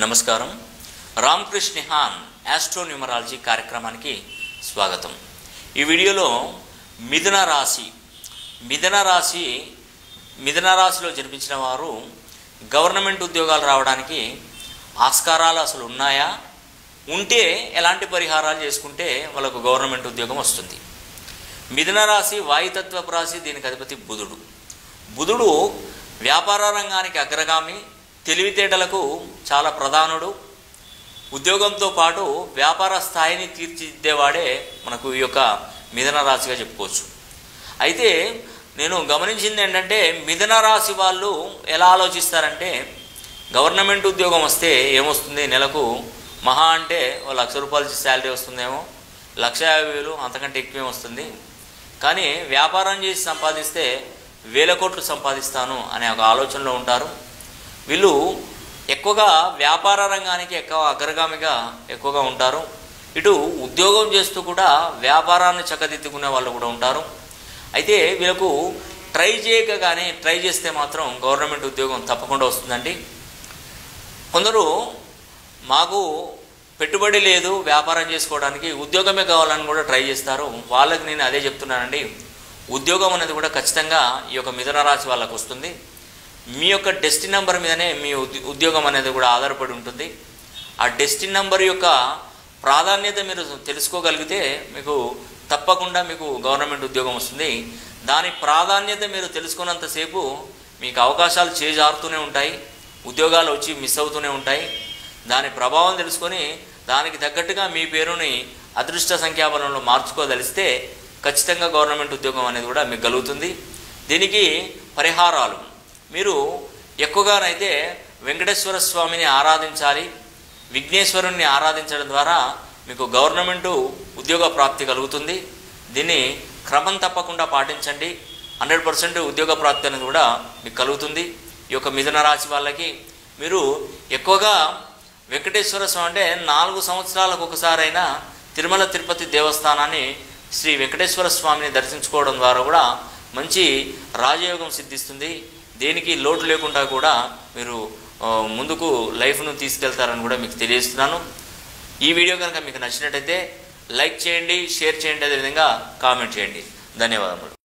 నమస్కారం రామకృష్ణ హాన్ ఆస్ట్రోన్యూమరాలజీ కార్యక్రమానికి స్వాగతం ఈ వీడియోలో మిథున రాశి మిథున రాశి మిథున రాశిలో జన్మించిన వారు గవర్నమెంట్ ఉద్యోగాలు రావడానికి ఆస్కారాలు అసలు ఉన్నాయా ఉంటే ఎలాంటి పరిహారాలు చేసుకుంటే వాళ్ళకు గవర్నమెంట్ ఉద్యోగం వస్తుంది మిథున రాశి వాయుతత్వపు రాశి దీనికి అధిపతి బుధుడు బుధుడు వ్యాపార రంగానికి అగ్రగామి తెలివితేటలకు చాలా ప్రధానుడు ఉద్యోగంతో పాటు వ్యాపార స్థాయిని తీర్చిదిద్దేవాడే మనకు ఈ యొక్క మిథున రాశిగా చెప్పుకోవచ్చు అయితే నేను గమనించింది ఏంటంటే మిథున రాశి వాళ్ళు ఎలా ఆలోచిస్తారంటే గవర్నమెంట్ ఉద్యోగం వస్తే ఏమొస్తుంది నెలకు మహా అంటే ఓ లక్ష రూపాయల శాలరీ వస్తుందేమో లక్ష యాభై వేలు అంతకంటే ఎక్కువే వస్తుంది కానీ వ్యాపారం చేసి సంపాదిస్తే వేల కోట్లు సంపాదిస్తాను అనే ఒక ఆలోచనలో ఉంటారు వీళ్ళు ఎక్కువగా వ్యాపార రంగానికి ఎక్కువ అగ్రగామిగా ఎక్కువగా ఉంటారు ఇటు ఉద్యోగం చేస్తూ కూడా వ్యాపారాన్ని చక్కదిద్దుకునే వాళ్ళు కూడా ఉంటారు అయితే వీళ్ళకు ట్రై చేయక కానీ ట్రై చేస్తే మాత్రం గవర్నమెంట్ ఉద్యోగం తప్పకుండా వస్తుందండి కొందరు మాకు పెట్టుబడి లేదు వ్యాపారం చేసుకోవడానికి ఉద్యోగమే కావాలని కూడా ట్రై చేస్తారు వాళ్ళకి నేను అదే చెప్తున్నానండి ఉద్యోగం అనేది కూడా ఖచ్చితంగా ఈ యొక్క మిథున రాశి వాళ్ళకు వస్తుంది మీ యొక్క డెస్టిన్ నెంబర్ మీదనే మీ ఉద్య- ఉద్యోగం అనేది కూడా ఆధారపడి ఉంటుంది ఆ డెస్టిన్ నెంబర్ యొక్క ప్రాధాన్యత మీరు తెలుసుకోగలిగితే మీకు తప్పకుండా మీకు గవర్నమెంట్ ఉద్యోగం వస్తుంది దాని ప్రాధాన్యత మీరు తెలుసుకున్నంతసేపు మీకు అవకాశాలు చేజారుతూనే ఉంటాయి ఉద్యోగాలు వచ్చి మిస్ అవుతూనే ఉంటాయి దాని ప్రభావం తెలుసుకొని దానికి తగ్గట్టుగా మీ పేరుని అదృష్ట సంఖ్యాబలంలో మార్చుకోదలిస్తే ఖచ్చితంగా గవర్నమెంట్ ఉద్యోగం అనేది కూడా మీకు కలుగుతుంది దీనికి పరిహారాలు మీరు ఎక్కువగానైతే వెంకటేశ్వర స్వామిని ఆరాధించాలి విఘ్నేశ్వరుణ్ణి ఆరాధించడం ద్వారా మీకు గవర్నమెంటు ఉద్యోగ ప్రాప్తి కలుగుతుంది దీన్ని క్రమం తప్పకుండా పాటించండి హండ్రెడ్ పర్సెంట్ ఉద్యోగ ప్రాప్తి అనేది కూడా మీకు కలుగుతుంది ఈ యొక్క మిథున రాశి వాళ్ళకి మీరు ఎక్కువగా వెంకటేశ్వర స్వామి అంటే నాలుగు సంవత్సరాలకు ఒకసారైనా తిరుమల తిరుపతి దేవస్థానాన్ని శ్రీ వెంకటేశ్వర స్వామిని దర్శించుకోవడం ద్వారా కూడా మంచి రాజయోగం సిద్ధిస్తుంది దేనికి లోటు లేకుండా కూడా మీరు ఆ, ముందుకు లైఫ్ను తీసుకెళ్తారని కూడా మీకు తెలియజేస్తున్నాను ఈ వీడియో కనుక మీకు నచ్చినట్టయితే లైక్ చేయండి షేర్ చేయండి అదేవిధంగా కామెంట్ చేయండి ధన్యవాదములు